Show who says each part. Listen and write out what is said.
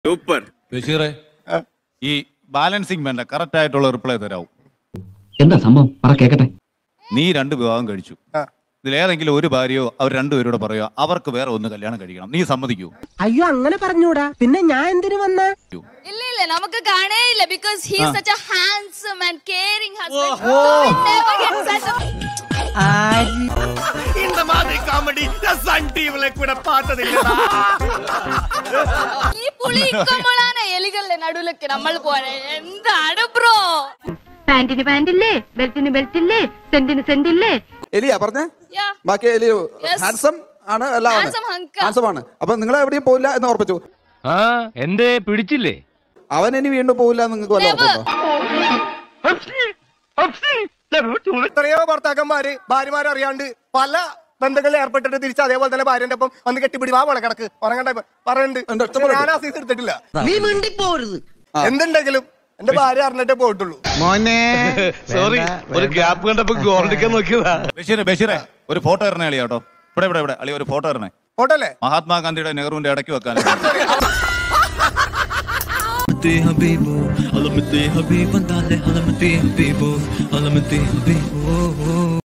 Speaker 1: Super
Speaker 2: ബഷീറെ ഈ balancing വേണ്ട correct ആയിട്ടുള്ള റിപ്ലൈ തരാവും
Speaker 3: എന്താ സംഭവം പറ കേക്കട്ടെ
Speaker 2: നീ രണ്ട് വിവാഹം കഴിച്ചു ഇതിലേതെങ്കിലും ഒരു ഭാര്യയോ അവർ രണ്ടുപേരോട് പറയുക അവർക്ക് വേറെ ഒന്ന് കല്യാണം കഴിക്കണം നീ സമ്മതിക്കൂ
Speaker 4: അയ്യോ അങ്ങനെ പറഞ്ഞൂടാ പിന്നെ ഞാൻ എന്തിനു വന്ന
Speaker 5: ഇല്ല ഇല്ല നമുക്ക് കാണേയില്ല because he is such a handsome and caring husband
Speaker 1: இந்த மாதிரி காமெடி சன் டிவில கூட பார்த்ததில்லை
Speaker 5: ഈ പുളി ഇക്കുമ്പോഴാണ് എലികളുടെ നടുവിലൊക്കെ നമ്മൾ പോണേ എന്താണ് ബ്രോ
Speaker 6: പാന്റിന് പാന്റില്ലേ ബെൽറ്റിന് ബെൽറ്റ് ഇല്ലേ സെന്റിന് സെന്റ് ഇല്ലേ
Speaker 7: എലിയാ പറഞ്ഞേ
Speaker 5: യാ
Speaker 7: ബാക്കി എലി
Speaker 5: Yes.
Speaker 7: ഹാൻസം ആണ് എല്ലാം ആണ്.
Speaker 5: Handsome hunk.
Speaker 7: Handsome ആണ് അപ്പൊ നിങ്ങൾ എവിടെയും പോയില്ല എന്ന് ഉറപ്പിച്ചു
Speaker 8: ആ എന്തേ പിടിച്ചില്ലേ
Speaker 7: അവൻ ഇനി വീണ്ടും പോയില്ല എന്ന് നിങ്ങൾക്ക് വല്ല
Speaker 5: Never.
Speaker 7: ഉറപ്പുണ്ടോ
Speaker 1: എത്രയോ ഭർത്താക്കന്മാര് ഭാര്യമാരെ അറിയാണ്ട് പല ബന്ധങ്ങളിൽ ഏർപ്പെട്ടിട്ട് തിരിച്ച് അതേപോലെ തന്നെ ഭാര്യന്റെ ഒപ്പം വന്ന് കെട്ടിപ്പിടി വാ മോളെ കിടക്ക് ഉറങ്ങണ്ട പറയുന്നുണ്ട്
Speaker 7: എന്താ, ഇഷ്ടംപോലെ
Speaker 1: ഞാൻ ആ സീസ് എടുത്തിട്ടില്ല
Speaker 4: നീ മിണ്ടിപ്പോരുത്
Speaker 1: എന്തുണ്ടെങ്കിലും എന്റെ ഭാര്യ അറിഞ്ഞിട്ടേ പോയിട്ടുള്ളൂ
Speaker 8: സോറി ഒരു ഗ്യാപ്പ് കണ്ടപ്പോ ഗോൾഡിക്കാൻ നോക്കിയതാ
Speaker 2: ബഷീറെ ബഷീറെ ഒരു ഫോട്ടോ ഇറണേ അളിയാ കേട്ടോ ഇവിടെ ഇവിടെ ഇവിടെ അളി ഒരു ഫോട്ടോ ഇറണേ
Speaker 1: ഫോട്ടോല്ലേ
Speaker 2: മഹാത്മാഗാന്ധിയുടെ നെഹ്റുവിന്റെ ഇടയ്ക്ക് വെക്കാൻ
Speaker 9: حبيبو علمتي حبيب انت علمتي حبيبو علمتي حبيبو